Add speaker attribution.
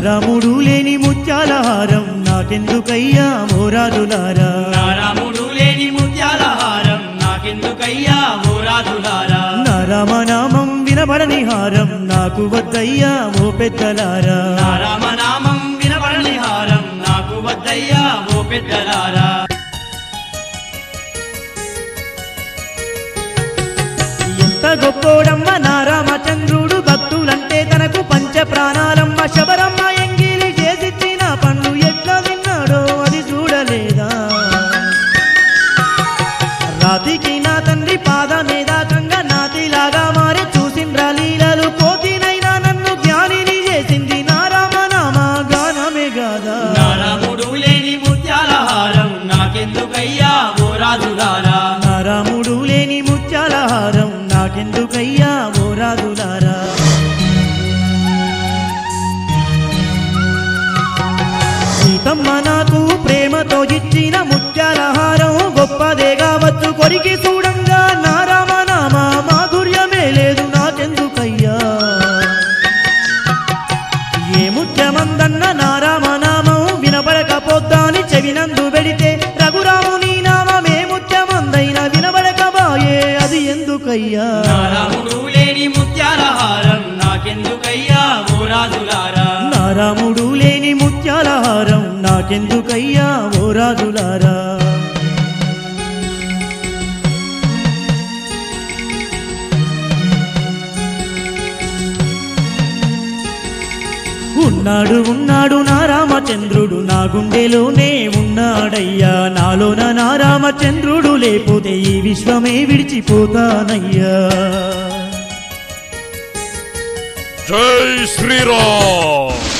Speaker 1: నారాముడు లేని ముత్యాల హారం నాకెందుకయ్యా ఓ రాజులారా
Speaker 2: నా రాముడు లేని ముత్యాల హారం నాకెందుకయ్యా ఓ రాజులారా
Speaker 1: నా రామనామం వినబడని హారం నాకు వద్దయ్యా ఓ పెద్దలారా
Speaker 2: నా రామనామం వినబడని హారం నాకు వద్దయ్యా ఓ పెద్దలారా
Speaker 1: ఎంత గొప్పోడమ్మ నా రామచంద్రుడు భక్తులంటే తనకు పంచ ప్రాణాలమ్మ శబరమ్మ ఎంగిలి చేసిచ్చిన పండు ఎట్లా విన్నాడో అది చూడలేదా రాతికి నా తండ్రి పాదమే దాకంగా నాతిలాగా మారి చూసిండ్రా లీలలు కోతినైనా నన్ను జ్ఞానిని చేసింది నా రామనామ గానమే గాదా
Speaker 2: నా రాముడు లేని ముత్యాల హారం నాకెందుకయ్యా ఓ రాజులారా
Speaker 1: నా రాముడు లేని ముత్యాల హారం నాకెందుకయ్యా ఓ రాజులారా సీతమ్మ నాకు ప్రేమతో ఇచ్చిన ముత్యాల హారం గొప్పదే కావచ్చు కొరికి చూడంగా నా రామనామ మాధుర్యమే లేదు నాకెందుకయ్యా ఏ ముత్యమందన్న నా రామనామం వినబడకపోద్దాని చెవినందు పెడితే రఘురాముని నామమే ముత్యమందైన వినబడకబాయే అది ఎందుకయ్యా
Speaker 2: నా రాముడు లేని ముత్యాల హారం నాకెందుకయ్యా ఓ రాజులారా
Speaker 1: నా రాముడు లేని ముత్యాల హారం నాకెందుకయ్యా ఓ రాజులారా ఉన్నాడు ఉన్నాడు నా రామచంద్రుడు నా గుండెలోనే ఉన్నాడయ్యా నాలోన నా రామచంద్రుడు లేకపోతే ఈ విశ్వమే విడిచిపోతానయ్యా
Speaker 3: జై శ్రీరామ్